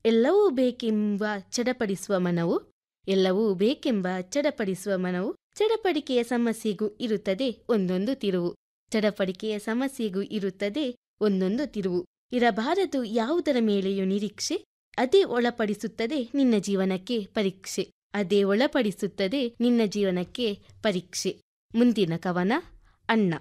ಎಲ್ಲವೂ ಬೇಕೆಂಬ ಚಡಪಡಿಸುವ ಮನವು ಎಲ್ಲವೂ ಬೇಕೆಂಬ ಚಡಪಡಿಸುವ ಮನವು ಚಡಪಡಿಕೆಯ ಸಮಸ್ಯೆಗೂ ಇರುತ್ತದೆ ಒಂದೊಂದು ತಿರುವು ಚಡಪಡಿಕೆಯ ಸಮಸ್ಯೆಗೂ ಇರುತ್ತದೆ ಒಂದೊಂದು ತಿರುವು ಇರಬಾರದು ಯಾವುದರ ಮೇಲೆಯೂ ನಿರೀಕ್ಷೆ ಅದೇ ಒಳಪಡಿಸುತ್ತದೆ ನಿನ್ನ ಜೀವನಕ್ಕೆ ಪರೀಕ್ಷೆ ಅದೇ ಒಳಪಡಿಸುತ್ತದೆ ನಿನ್ನ ಜೀವನಕ್ಕೆ ಪರೀಕ್ಷೆ ಮುಂದಿನ ಕವನ ಅಣ್ಣ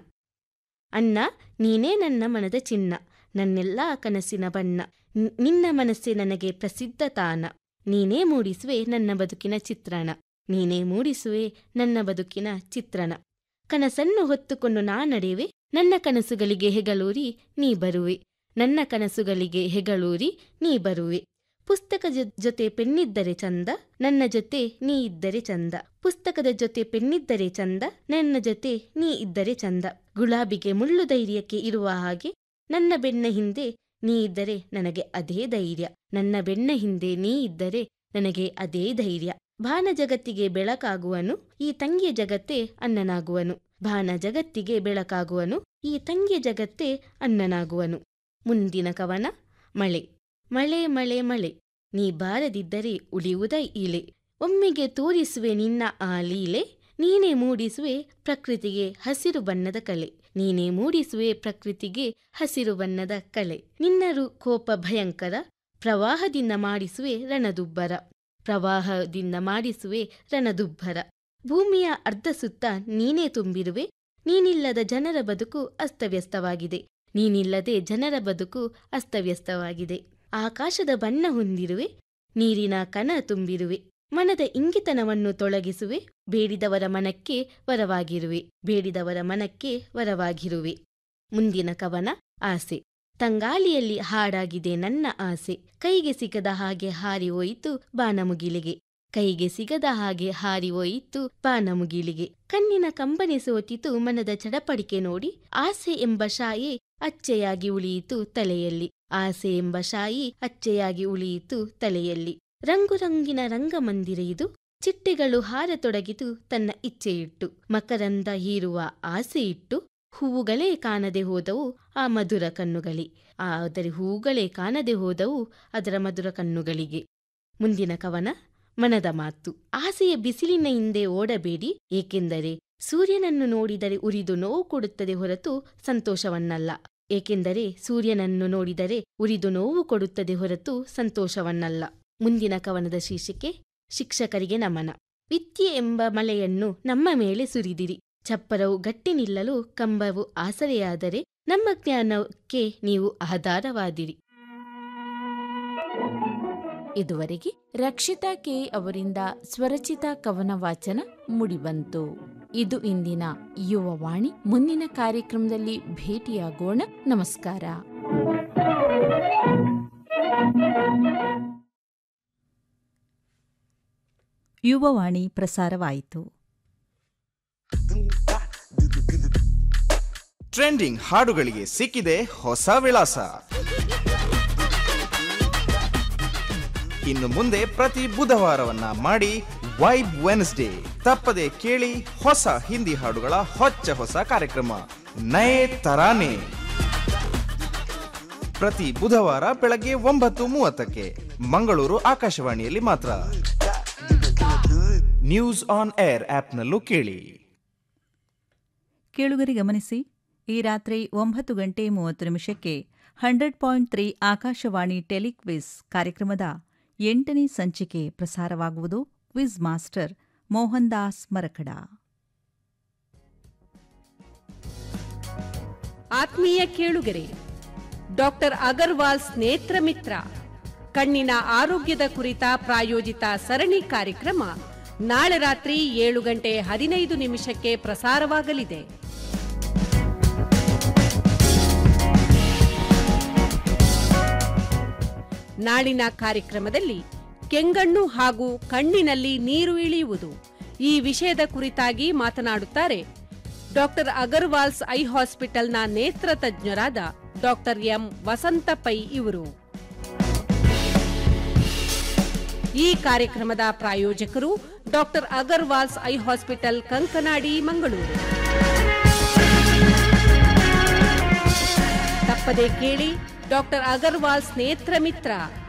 ಅಣ್ಣ ನೀನೇ ನನ್ನ ಮನದ ಚಿನ್ನ ನನ್ನೆಲ್ಲಾ ಕನಸಿನ ಬಣ್ಣ ನಿ- ನಿನ್ನ ಮನಸ್ಸೇ ನನಗೆ ಪ್ರಸಿದ್ಧ ತಾಣ ನೀನೇ ಮೂಡಿಸುವೆ ನನ್ನ ಬದುಕಿನ ಚಿತ್ರಣ ನೀನೇ ಮೂಡಿಸುವೆ ನನ್ನ ಬದುಕಿನ ಚಿತ್ರಣ ಕನಸನ್ನು ಹೊತ್ತುಕೊಂಡು ನಾ ನಡೆಯುವೆ ನನ್ನ ಕನಸುಗಳಿಗೆ ಹೆಗಲೂರಿ ನೀ ಬರುವೆ ನನ್ನ ಕನಸುಗಳಿಗೆ ಹೆಗಲೂರಿ ನೀ ಬರುವೆ ಪುಸ್ತಕ ಜೊ- ಜೊತೆ ಪೆನ್ನಿದ್ದರೆ ಚಂದ ನನ್ನ ಜೊತೆ ನೀ ಇದ್ದರೆ ಚಂದ ಪುಸ್ತಕದ ಜೊತೆ ಪೆನ್ನಿದ್ದರೆ ಚಂದ ನನ್ನ ಜೊತೆ ನೀ ಇದ್ದರೆ ಚಂದ ಗುಲಾಬಿಗೆ ಮುಳ್ಳು ಧೈರ್ಯಕ್ಕೆ ಇರುವ ಹಾಗೆ ನನ್ನ ಬೆನ್ನ ಹಿಂದೆ ನೀ ಇದ್ದರೆ ನನಗೆ ಅದೇ ಧೈರ್ಯ ನನ್ನ ಬೆನ್ನ ಹಿಂದೆ ನೀ ಇದ್ದರೆ ನನಗೆ ಅದೇ ಧೈರ್ಯ ಭಾನ ಜಗತ್ತಿಗೆ ಬೆಳಕಾಗುವನು ಈ ತಂಗಿಯ ಜಗತ್ತೇ ಅನ್ನನಾಗುವನು ಭಾನ ಜಗತ್ತಿಗೆ ಬೆಳಕಾಗುವನು ಈ ತಂಗಿಯ ಜಗತ್ತೇ ಅನ್ನನಾಗುವನು ಮುಂದಿನ ಕವನ ಮಳೆ ಮಳೆ ಮಳೆ ಮಳೆ ನೀ ಬಾರದಿದ್ದರೆ ಉಳಿಯುವುದ ಇಲೆ ಒಮ್ಮೆಗೆ ತೋರಿಸುವೆ ನಿನ್ನ ಆ ಲೀಲೆ ನೀನೇ ಮೂಡಿಸುವೆ ಪ್ರಕೃತಿಗೆ ಹಸಿರು ಬಣ್ಣದ ಕಲೆ ನೀನೇ ಮೂಡಿಸುವೆ ಪ್ರಕೃತಿಗೆ ಹಸಿರು ಬಣ್ಣದ ಕಲೆ ನಿನ್ನ ರು ಕೋಪ ಭಯಂಕರ ಪ್ರವಾಹದಿಂದ ಮಾಡಿಸುವೆ ರಣದುಬ್ಬರ ಪ್ರವಾಹದಿಂದ ಮಾಡಿಸುವೆ ರಣದುಬ್ಬರ ಭೂಮಿಯ ಅರ್ಧ ಸುತ್ತ ನೀನೇ ತುಂಬಿರುವೆ ನೀನಿಲ್ಲದ ಜನರ ಬದುಕು ಅಸ್ತವ್ಯಸ್ತವಾಗಿದೆ ನೀನಿಲ್ಲದೆ ಜನರ ಬದುಕು ಅಸ್ತವ್ಯಸ್ತವಾಗಿದೆ ಆಕಾಶದ ಬಣ್ಣ ಹೊಂದಿರುವೆ ನೀರಿನ ಕಣ ತುಂಬಿರುವೆ ಮನದ ಇಂಗಿತನವನ್ನು ತೊಳಗಿಸುವೆ ಬೇಡಿದವರ ಮನಕ್ಕೆ ವರವಾಗಿರುವೆ ಬೇಡಿದವರ ಮನಕ್ಕೆ ವರವಾಗಿರುವೆ ಮುಂದಿನ ಕವನ ಆಸೆ ತಂಗಾಳಿಯಲ್ಲಿ ಹಾಡಾಗಿದೆ ನನ್ನ ಆಸೆ ಕೈಗೆ ಸಿಗದ ಹಾಗೆ ಹಾರಿ ಹೋಯಿತು ಬಾನಮುಗಿಲಿಗೆ ಕೈಗೆ ಸಿಗದ ಹಾಗೆ ಹಾರಿ ಹೋಯಿತು ಬಾನಮುಗಿಲಿಗೆ ಕಣ್ಣಿನ ಕಂಬನಿ ಸೋತಿತು ಮನದ ಚಡಪಡಿಕೆ ನೋಡಿ ಆಸೆ ಎಂಬ ಶಾಯೆ ಅಚ್ಚೆಯಾಗಿ ಉಳಿಯಿತು ತಲೆಯಲ್ಲಿ ಆಸೆ ಎಂಬ ಶಾಯಿ ಅಚ್ಚೆಯಾಗಿ ಉಳಿಯಿತು ತಲೆಯಲ್ಲಿ ರಂಗುರಂಗಿನ ರಂಗಮಂದಿರ ಇದು ಚಿಟ್ಟೆಗಳು ಹಾರತೊಡಗಿತು ತನ್ನ ಇಚ್ಛೆಯಿಟ್ಟು ಮಕರಂದ ಹೀರುವ ಆಸೆ ಇಟ್ಟು ಹೂವುಗಳೇ ಕಾಣದೆ ಹೋದವು ಆ ಮಧುರ ಕಣ್ಣುಗಳಿ ಆದರೆ ಹೂವುಗಳೇ ಕಾಣದೆ ಹೋದವು ಅದರ ಮಧುರ ಕಣ್ಣುಗಳಿಗೆ ಮುಂದಿನ ಕವನ ಮನದ ಮಾತು ಆಸೆಯ ಬಿಸಿಲಿನ ಹಿಂದೆ ಓಡಬೇಡಿ ಏಕೆಂದರೆ ಸೂರ್ಯನನ್ನು ನೋಡಿದರೆ ಉರಿದು ನೋವು ಕೊಡುತ್ತದೆ ಹೊರತು ಸಂತೋಷವನ್ನಲ್ಲ ಏಕೆಂದರೆ ಸೂರ್ಯನನ್ನು ನೋಡಿದರೆ ಉರಿದು ನೋವು ಕೊಡುತ್ತದೆ ಹೊರತು ಸಂತೋಷವನ್ನಲ್ಲ ಮುಂದಿನ ಕವನದ ಶೀರ್ಷಿಕೆ ಶಿಕ್ಷಕರಿಗೆ ನಮನ ವಿದ್ಯೆ ಎಂಬ ಮಳೆಯನ್ನು ನಮ್ಮ ಮೇಲೆ ಸುರಿದಿರಿ ಚಪ್ಪರವು ಗಟ್ಟಿ ನಿಲ್ಲಲು ಕಂಬವು ಆಸರೆಯಾದರೆ ನಮ್ಮ ಜ್ಞಾನಕ್ಕೆ ನೀವು ಆಧಾರವಾದಿರಿ ಇದುವರೆಗೆ ರಕ್ಷಿತಾ ಕೆ ಅವರಿಂದ ಸ್ವರಚಿತ ಕವನ ವಾಚನ ಮುಡಿಬಂತು ಇದು ಇಂದಿನ ಯುವವಾಣಿ ಮುಂದಿನ ಕಾರ್ಯಕ್ರಮದಲ್ಲಿ ಭೇಟಿಯಾಗೋಣ ನಮಸ್ಕಾರ ಯುವವಾಣಿ ಪ್ರಸಾರವಾಯಿತು ಟ್ರೆಂಡಿಂಗ್ ಹಾಡುಗಳಿಗೆ ಸಿಕ್ಕಿದೆ ಹೊಸ ವಿಳಾಸ ಇನ್ನು ಮುಂದೆ ಪ್ರತಿ ಬುಧವಾರವನ್ನ ಮಾಡಿ ವೈಬ್ ವೆನ್ಸ್ಡೇ ತಪ್ಪದೆ ಕೇಳಿ ಹೊಸ ಹಿಂದಿ ಹಾಡುಗಳ ಹೊಚ್ಚ ಹೊಸ ಕಾರ್ಯಕ್ರಮ ನಯೇ ತರಾನೆ ಪ್ರತಿ ಬುಧವಾರ ಬೆಳಗ್ಗೆ ಒಂಬತ್ತು ಮೂವತ್ತಕ್ಕೆ ಮಂಗಳೂರು ಆಕಾಶವಾಣಿಯಲ್ಲಿ ಮಾತ್ರ ನ್ಯೂಸ್ ಆನ್ ಏರ್ ಆಪ್ನಲ್ಲೂ ಕೇಳಿ ಕೇಳುಗರಿ ಗಮನಿಸಿ ಈ ರಾತ್ರಿ ಒಂಬತ್ತು ಗಂಟೆ ಮೂವತ್ತು ನಿಮಿಷಕ್ಕೆ hundred point three Akashvani telequiz ಕಾರ್ಯಕ್ರಮದ ಎಂಟನೇ ಸಂಚಿಕೆ ಪ್ರಸಾರವಾಗುವುದು ಕ್ವಿಜ್ ಮಾಸ್ಟರ್ ಮೋಹನ್ ದಾಸ್ ಮರಕಡ ಆತ್ಮೀಯ ಕೇಳುಗರೆ ಡಾಕ್ಟರ್ ಅಗರ್ವಾಲ್ಸ್ ನೇತ್ರ ಮಿತ್ರ ಕಣ್ಣಿನ ಆರೋಗ್ಯದ ಕುರಿತ ಪ್ರಾಯೋಜಿತ ಸರಣಿ ಕಾರ್ಯಕ್ರಮ ನಾಳೆ ರಾತ್ರಿ ಏಳು ಗಂಟೆ ಹದಿನೈದು ನಿಮಿಷಕ್ಕೆ ಪ್ರಸಾರವಾಗಲಿದೆ ನಾಳಿನ ಕಾರ್ಯಕ್ರಮದಲ್ಲಿ ಕೆಂಗಣ್ಣು ಹಾಗೂ ಕಣ್ಣಿನಲ್ಲಿ ನೀರು ಇಳಿಯುವುದು ಈ ವಿಷಯದ ಕುರಿತಾಗಿ ಮಾತನಾಡುತ್ತಾರೆ ಡಾಕ್ಟರ್ ಅಗರ್ವಾಲ್ಸ್ ಐ ಹಾಸ್ಪಿಟಲ್ನ ನೇತ್ರ ತಜ್ಞರಾದ ಡಾಕ್ಟರ್ ಎಂ ವಸಂತ ಪೈ ಇವರು ಈ ಕಾರ್ಯಕ್ರಮದ ಪ್ರಾಯೋಜಕರು doctor Agarwal's eye hospital Kankanady Mangaluru ತಪ್ಪದೆ ಕೇಳಿ ಡಾಕ್ಟರ್ ಅಗರ್ವಾಲ್ಸ್ ನೇತ್ರ ಮಿತ್ರ